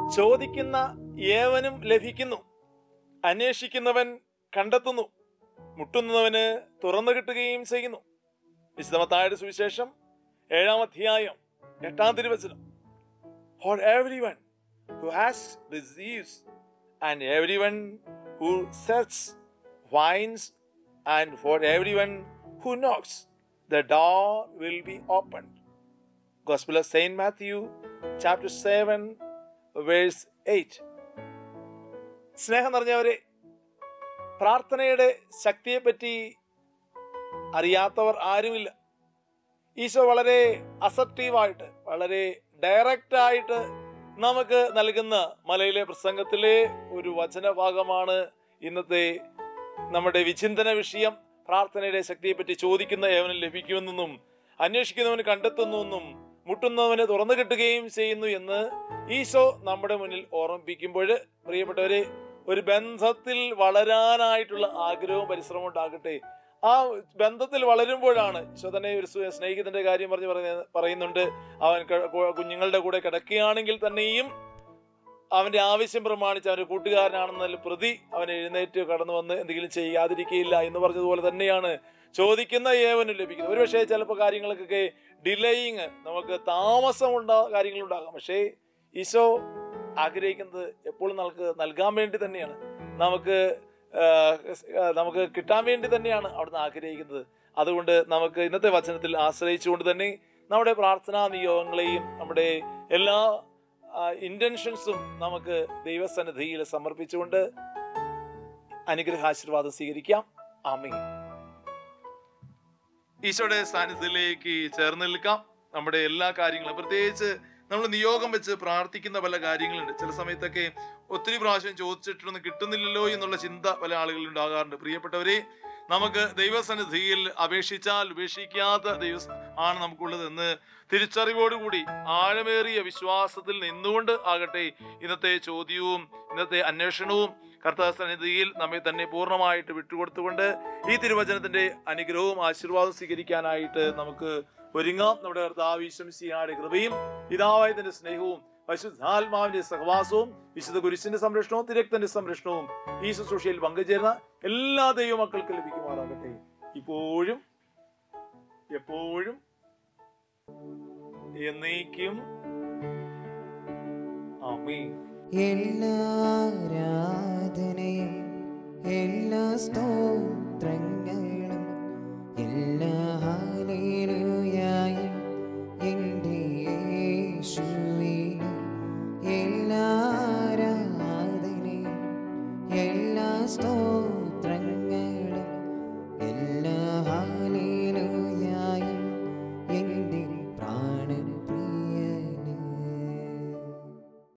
ചോദിക്കുന്ന ഏവനും ലഭിക്കുന്നു അന്വേഷിക്കുന്നവൻ കണ്ടെത്തുന്നു മുട്ടുന്നവന് തുറന്നു കിട്ടുകയും ചെയ്യുന്നു വിശുദ്ധമത്തായുടെ സുവിശേഷം ഏഴാം അധ്യായം എട്ടാം തിരുവചനം for every one who has receives and every one who search finds and for everyone who knocks the door will be opened gospel of saint matthew chapter 7 verse 8 സ്നേഹം നിറഞ്ഞവരെ പ്രാർത്ഥനയുടെ ശക്തിയെപ്പറ്റി അറിയാത്തവർ ആരുമില്ല ഈശോ വളരെ അസക്റ്റീവായിട്ട് വളരെ ഡയറക്റ്റ് ആയിട്ട് നമുക്ക് നൽകുന്ന മലയിലെ പ്രസംഗത്തിലെ ഒരു വചനഭാഗമാണ് ഇന്നത്തെ നമ്മുടെ വിചിന്തന വിഷയം പ്രാർത്ഥനയുടെ ശക്തിയെപ്പറ്റി ചോദിക്കുന്ന ഏവനും ലഭിക്കുമെന്നും അന്വേഷിക്കുന്നവന് കണ്ടെത്തുന്നു മുട്ടുന്നവന് തുറന്നു കിട്ടുകയും ചെയ്യുന്നു എന്ന് ഈശോ നമ്മുടെ മുന്നിൽ ഓർമ്മിപ്പിക്കുമ്പോൾ പ്രിയപ്പെട്ടവരെ ഒരു ബന്ധത്തിൽ വളരാനായിട്ടുള്ള ആഗ്രഹവും പരിശ്രമവും ഉണ്ടാകട്ടെ ആ ബന്ധത്തിൽ വളരുമ്പോഴാണ് ഈശോ തന്നെ ഒരു സ്നേ- സ്നേഹിതന്റെ കാര്യം പറഞ്ഞ് പറയുന്ന- പറയുന്നുണ്ട് അവൻ ക- കു- കുഞ്ഞുങ്ങളുടെ കൂടെ കിടക്കുകയാണെങ്കിൽ തന്നെയും അവന്റെ ആവശ്യം പ്രമാണിച്ച് അവന്റെ കൂട്ടുകാരനാണെന്നതിൽ പ്രതി അവൻ എഴുന്നേറ്റ് കടന്നു വന്ന് എന്തെങ്കിലും ചെയ്യാതിരിക്കുകയില്ല എന്ന് പറഞ്ഞതുപോലെ തന്നെയാണ് ചോദിക്കുന്ന ഏവനും ലഭിക്കുന്നത് ഒരുപക്ഷെ ചിലപ്പോൾ കാര്യങ്ങൾക്കൊക്കെ ഡിലേയിങ് നമുക്ക് താമസമുണ്ടാ കാര്യങ്ങളുണ്ടാകാം പക്ഷേ ഈശോ ആഗ്രഹിക്കുന്നത് എപ്പോഴും നമുക്ക് നൽകാൻ വേണ്ടി തന്നെയാണ് നമുക്ക് ആ, ആ, നമുക്ക് കിട്ടാൻ വേണ്ടി തന്നെയാണ് അവിടുന്ന് ആഗ്രഹിക്കുന്നത് അതുകൊണ്ട് നമുക്ക് ഇന്നത്തെ വചനത്തിൽ ആശ്രയിച്ചുകൊണ്ട് തന്നെ നമ്മുടെ പ്രാർത്ഥനാ നിയോഗങ്ങളെയും നമ്മുടെ എല്ലാ ഇന്റൻഷൻസും നമുക്ക് ദൈവസന്നിധിയിൽ സമർപ്പിച്ചുകൊണ്ട് അനുഗ്രഹാശീർവാദം സ്വീകരിക്കാം ആമീൻ ഈശോയുടെ സാന്നിധ്യത്തിലേക്ക് ചേർന്ന് നിൽക്കാം നമ്മുടെ എല്ലാ കാര്യങ്ങളും പ്രത്യേകിച്ച് നമ്മൾ നിയോഗം വെച്ച് പ്രാർത്ഥിക്കുന്ന പല കാര്യങ്ങളുണ്ട് ചില സമയത്തൊക്കെ ഒത്തിരി പ്രാവശ്യം ചോദിച്ചിട്ടൊന്നും കിട്ടുന്നില്ലല്ലോ എന്നുള്ള ചിന്ത പല ആളുകളിൽ ഉണ്ടാകാറുണ്ട് പ്രിയപ്പെട്ടവരെ നമുക്ക് ദൈവസന്നിധിയിൽ അപേക്ഷിച്ചാൽ ഉപേക്ഷിക്കാത്ത ദൈവ ആണ് നമുക്കുള്ളത് എന്ന് തിരിച്ചറിവോടുകൂടി ആഴമേറിയ വിശ്വാസത്തിൽ നിന്നുകൊണ്ട് ആകട്ടെ ഇന്നത്തെ ചോദ്യവും ഇന്നത്തെ അന്വേഷണവും കർത്താവ് സന്നിധിയിൽ നമ്മെ തന്നെ പൂർണ്ണമായിട്ട് വിട്ടുകൊടുത്തുകൊണ്ട് ഈ തിരുവചനത്തിന്റെ അനുഗ്രഹവും ആശീർവാദവും സ്വീകരിക്കാനായിട്ട് നമുക്ക് ഒരുങ്ങാം നമ്മുടെ കർത്താവ് ഈശ്വംസിയുടെ കൃപയും പിതാവായതിന്റെ സ്നേഹവും പരിശുദ്ധാത്മാവിന്റെ സഹവാസവും വിശുദ്ധ കുരിശിന്റെ സംരക്ഷണവും തിരക്തന്റെ സംരക്ഷണവും ഈ ശുശ്രൂഷയിൽ പങ്കുചേർന്ന എല്ലാ ദൈവമക്കൾക്ക് ലഭിക്കുമാറാകട്ടെ ഇപ്പോഴും എപ്പോഴും എന്നേക്കും ആമീൻ എല്ലാ ആരാധനയും എല്ലാ സ്തോത്രങ്ങളും എല്ലാ